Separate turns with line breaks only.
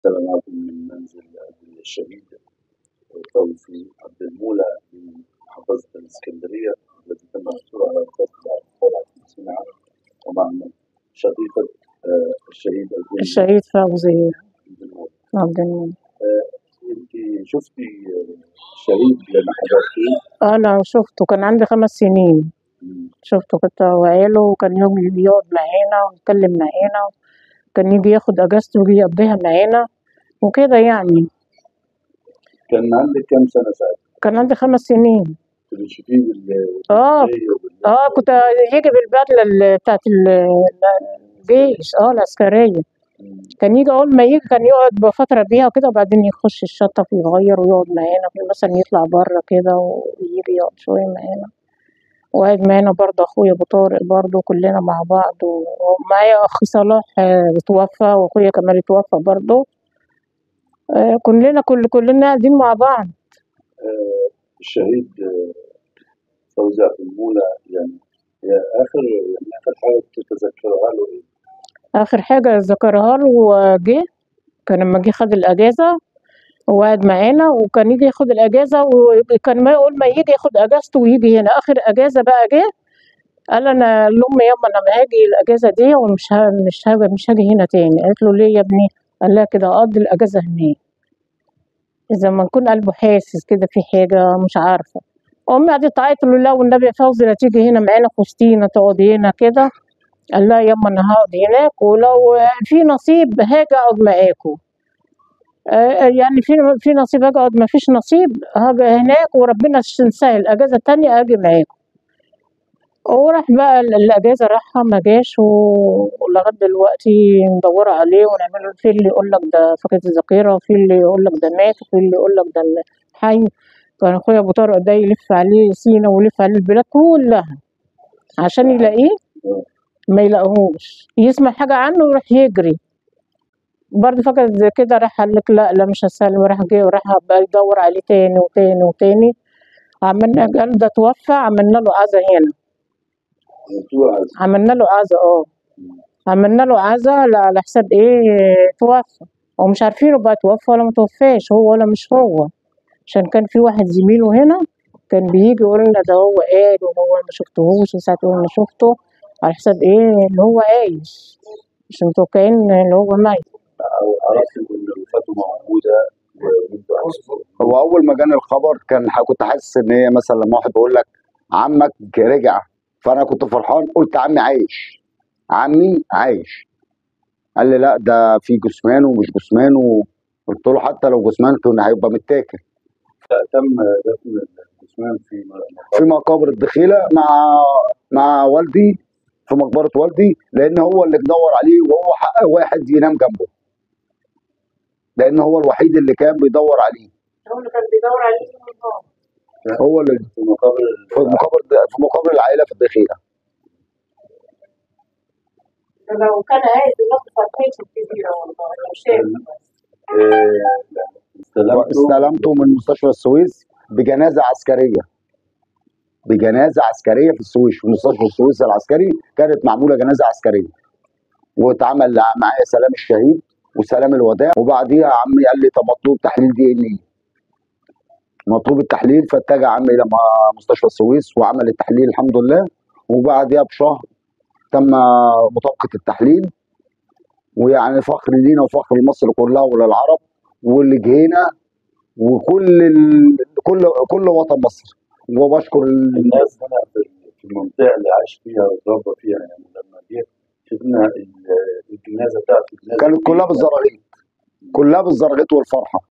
سلامات من منزل الشهيد فوزي عبد المولى من محافظة الإسكندرية الذي تم الحصول على القتل طلعت 50 عام ومعنا شقيقة آه، الشهيد عبد
الشهيد فوزي
المولى
عبد المنعم
أنت شفتي آه، الشهيد لما حضرتيه
أنا شفته كان عندي خمس سنين شفته كنت وعيله وكان يوم يجي يقعد معانا ويتكلم معانا كان يجي ياخد أجازته ويجي يقضيها معانا وكده يعني
كان عندك كم سنة ساعتها؟
كان عندي خمس سنين
كنت بتشوفيه بال
اه
بالليل وبال-
اه كنت يجي بالبدلة ال- بتاعت ال- الجيش اه العسكرية
مم.
كان يجي أول ما يجي كان يقعد بفترة بيها وكده وبعدين يخش الشطة ويغير ويقعد معانا مثلا يطلع بره كده ويجي يقعد شوية معانا وقاعد معانا برضه أخويا أبو طارق برضه كلنا مع بعض ومعايا أخي صلاح آه، اتوفى وأخويا كمال اتوفى برضه آه، كلنا كل كلنا قاعدين مع بعض
آه، الشهيد آه، فوزي عبد المولى يعني هي آخر يعني آخر حاجة تتذكرها له إيه؟
آخر حاجة ذكرها له جه كان لما جه خد الأجازة وقعد معانا وكان يجي ياخد الأجازة وكان ما يقول ما يجي ياخد أجازته ويجي هنا آخر أجازة بقى جه قال أنا لأمي ياما أنا ما هاجي الأجازة دي ومش ها مش ها مش هاجي هنا تاني قالت له ليه يا ابني؟ قال لها كده أقضي الأجازة هناك إذا ما نكون قلبه حاسس كده في حاجة مش عارفة أمي قعدت تعيط له لا والنبي يا فوزي لا تيجي هنا معانا في وسطينا تقعدي هنا كده قال لها ياما أنا هقعد هناك ولو في نصيب هاجي أقعد معاكم آه، يعني في في نصيب اجي اقعد ما فيش نصيب هاجي هناك وربنا يسهل اجازه تانية اجي معاكم وراح بقى ال- الاجازه راحها ما جاش و- ولغايه دلوقتي ندور عليه ونعمل له في اللي يقول لك ده فقد الذاكره وفي اللي يقول لك ده مات وفي اللي يقول لك ده حي كان اخويا ابو طارق ده يلف عليه سينا ويلف عليه البلاد كلها عشان يلاقيه ما يلاقوهوش يسمع حاجه عنه ويروح يجري برضه فقد زي كده راح قال لك لا لا مش هسلم راح جه وراح بقى يدور عليه تاني وتاني وتاني عملنا قال ده توفى عملنا له عزا هنا
موضوع عز-
عملنا له عزا اه عملنا له عزا على على حساب ايه توفى ومش عارفينه بقى توفى ولا متوفاش هو ولا مش هو عشان كان في واحد زميله هنا كان بيجي يقول لنا ده هو قال وهو ما شفتهوش وساعة يقول انا شفته على حساب ايه اللي هو عايش مش متوقعين اللي هو ميت
أو عرفت إن وفاته موجودة وأنتوا عايشين.
هو اول ما جاني الخبر كان ح- كنت حاسس ان هي مثلا لما واحد بيقول لك عمك رجع فانا كنت فرحان قلت عمي عايش عمي عايش قال لي لا ده في جثمان ومش جثمان قلت له حتى لو جثمان كان هيبقى متاكل
تم دفن الجثمان في
في مقابر الدخيله مع مع والدي في مقبره والدي لان هو اللي بدور عليه وهو حق واحد ينام جنبه لان هو الوحيد اللي كان بيدور عليه
هو اللي كان بيدور عليه
هو اللي
في مقابر
في مقابر في مقابر العائله في الدخيله
لو كان عايز ينط فرقته كبيرة والله لو شاف
آه، استلمته
استلمته من مستشفى السويس بجنازه عسكريه بجنازه عسكريه في السويس في مستشفى السويس العسكري كانت معموله جنازه عسكريه واتعمل معايا سلام الشهيد وسلام الوداع وبعديها عمي قال لي طب مطلوب تحليل دي ان ايه مطلوب التحليل فاتجه عمي لما مستشفى السويس وعمل التحليل الحمد لله وبعديها بشهر تم مطابقه التحليل ويعني فخر لينا وفخر لمصر كلها وللعرب واللي جينا وكل ال... كل كل وطن مصر وبشكر ال...
الناس هنا في في المنطقة اللي عايش فيها واتربى فيها يعني لما جه شفنا ال- الجنازة بتاعته الجنازة
كانت كلها بالزراغيط كلها بالزراغيط والفرحه